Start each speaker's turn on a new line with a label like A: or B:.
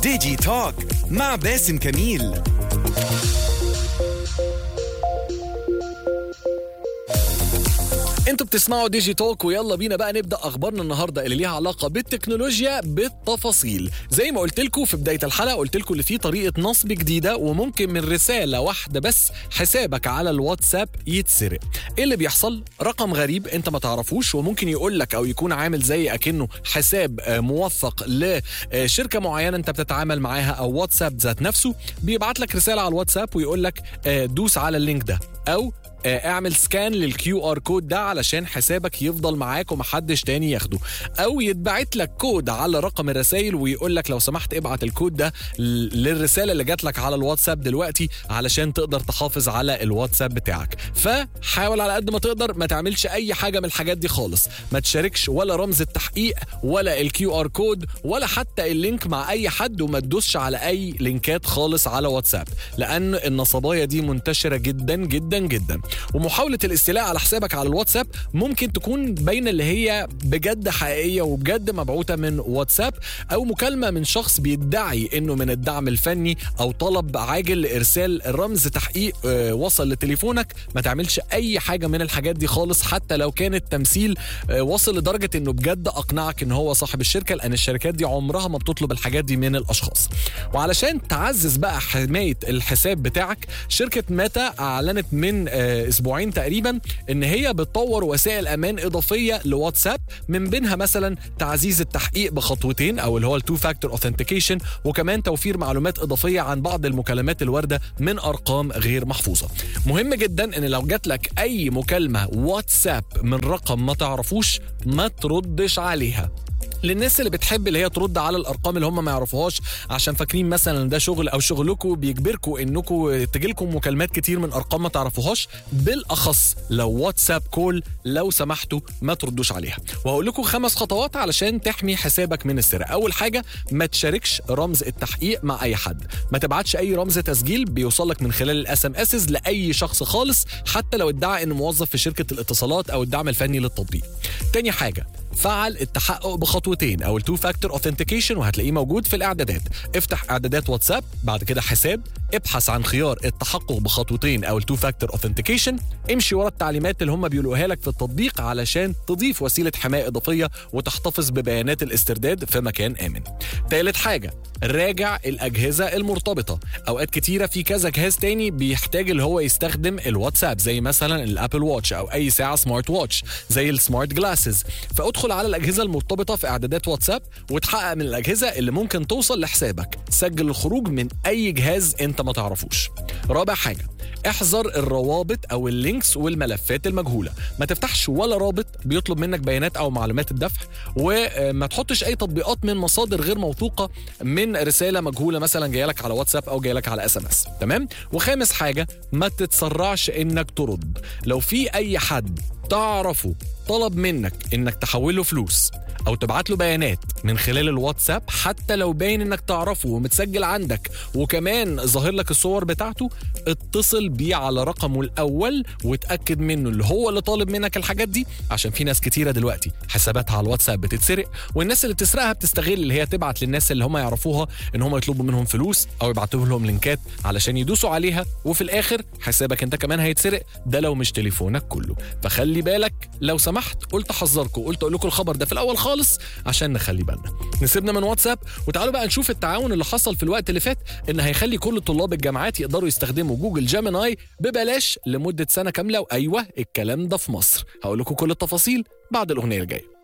A: ديجي توك مع باسم كميل
B: انتوا بتسمعوا ديجي توك ويلا بينا بقى نبدا اخبارنا النهارده اللي ليها علاقه بالتكنولوجيا بالتفاصيل زي ما قلت لكم في بدايه الحلقه قلت لكم ان في طريقه نصب جديده وممكن من رساله واحده بس حسابك على الواتساب يتسرق ايه اللي بيحصل رقم غريب انت ما تعرفوش وممكن يقول لك او يكون عامل زي اكنه حساب آه، موثق لشركه معينه انت بتتعامل معاها او واتساب ذات نفسه بيبعت لك رساله على الواتساب ويقول لك آه، دوس على اللينك ده او آه، اعمل سكان للكيو ار كود ده علشان حسابك يفضل معاك ومحدش تاني ياخده او يتبعت لك كود على رقم الرسائل ويقول لك لو سمحت ابعت الكود ده ل- للرساله اللي جات لك على الواتساب دلوقتي علشان تقدر تحافظ على الواتساب بتاعك فحاول على قد ما تقدر ما تعملش اي حاجه من الحاجات دي خالص ما تشاركش ولا رمز التحقيق ولا الكيو ار كود ولا حتى اللينك مع اي حد وما تدوسش على اي لينكات خالص على واتساب لان النصبايه دي منتشره جدا جدا جدا ومحاوله الاستيلاء على حسابك على الواتساب ممكن تكون باينه اللي هي بجد حقيقيه وبجد مبعوثه من واتساب او مكالمه من شخص بيدعي انه من الدعم الفني او طلب عاجل لارسال رمز تحقيق آه، وصل لتليفونك ما تعملش اي حاجه من الحاجات دي خالص حتى لو كان التمثيل آه، وصل لدرجه انه بجد اقنعك ان هو صاحب الشركه لان الشركات دي عمرها ما بتطلب الحاجات دي من الاشخاص وعلشان تعزز بقى حمايه الحساب بتاعك شركه ميتا اعلنت من آه، اسبوعين تقريبا ان هي بتطور وسائل امان اضافيه لواتساب من بينها مثلا تعزيز التحقيق بخطوتين او اللي هو التو فاكتور اوثنتيكيشن وكمان توفير معلومات اضافيه عن بعض المكالمات الوارده من ارقام غير محفوظه مهم جدا ان لو جات لك اي مكالمه واتساب من رقم ما تعرفوش ما تردش عليها للناس اللي بتحب اللي هي ترد على الارقام اللي هم ما يعرفوهاش عشان فاكرين مثلا إن ده شغل او شغلكم بيجبركم انكم تجيلكم مكالمات كتير من ارقام ما تعرفوهاش بالاخص لو واتساب كول لو سمحتوا ما تردوش عليها وهقول لكم خمس خطوات علشان تحمي حسابك من السرقه اول حاجه ما تشاركش رمز التحقيق مع اي حد ما تبعتش اي رمز تسجيل بيوصلك من خلال الاس ام اسز لاي شخص خالص حتى لو ادعى انه موظف في شركه الاتصالات او الدعم الفني للتطبيق تاني حاجه فعل التحقق بخطوتين او التو فاكتور اوثنتيكيشن وهتلاقيه موجود في الاعدادات افتح اعدادات واتساب بعد كده حساب ابحث عن خيار التحقق بخطوتين او التو فاكتور اوثنتيكيشن امشي ورا التعليمات اللي هم بيقولوها لك في التطبيق علشان تضيف وسيله حمايه اضافيه وتحتفظ ببيانات الاسترداد في مكان امن تالت حاجه راجع الاجهزه المرتبطه اوقات كتيره في كذا جهاز تاني بيحتاج اللي هو يستخدم الواتساب زي مثلا الابل واتش او اي ساعه سمارت واتش زي السمارت جلاسز فادخل على الاجهزه المرتبطه في اعدادات واتساب وتحقق من الاجهزه اللي ممكن توصل لحسابك سجل الخروج من اي جهاز انت ما تعرفوش رابع حاجه احذر الروابط او اللينكس والملفات المجهوله ما تفتحش ولا رابط بيطلب منك بيانات او معلومات الدفع وما تحطش اي تطبيقات من مصادر غير موثوقه من رساله مجهوله مثلا جايه لك على واتساب او جايه لك على اس ام اس تمام وخامس حاجه ما تتسرعش انك ترد لو في اي حد تعرفه طلب منك انك تحوله فلوس او تبعت له بيانات من خلال الواتساب حتى لو باين انك تعرفه ومتسجل عندك وكمان ظاهر لك الصور بتاعته اتصل بيه على رقمه الاول وتاكد منه اللي هو اللي طالب منك الحاجات دي عشان في ناس كتيره دلوقتي حساباتها على الواتساب بتتسرق والناس اللي بتسرقها بتستغل اللي هي تبعت للناس اللي هم يعرفوها ان هم يطلبوا منهم فلوس او يبعتوا لهم لينكات علشان يدوسوا عليها وفي الاخر حسابك انت كمان هيتسرق ده لو مش تليفونك كله فخلي بالك لو سمحت قلت احذركم قلت اقول لكم الخبر ده في الاول خالص عشان نخلي بالنا نسيبنا من واتساب وتعالوا بقى نشوف التعاون اللي حصل في الوقت اللي فات ان هيخلي كل طلاب الجامعات يقدروا يستخدموا جوجل جيميناي ببلاش لمده سنه كامله وايوه الكلام ده في مصر هقول لكم كل التفاصيل بعد الاغنيه الجايه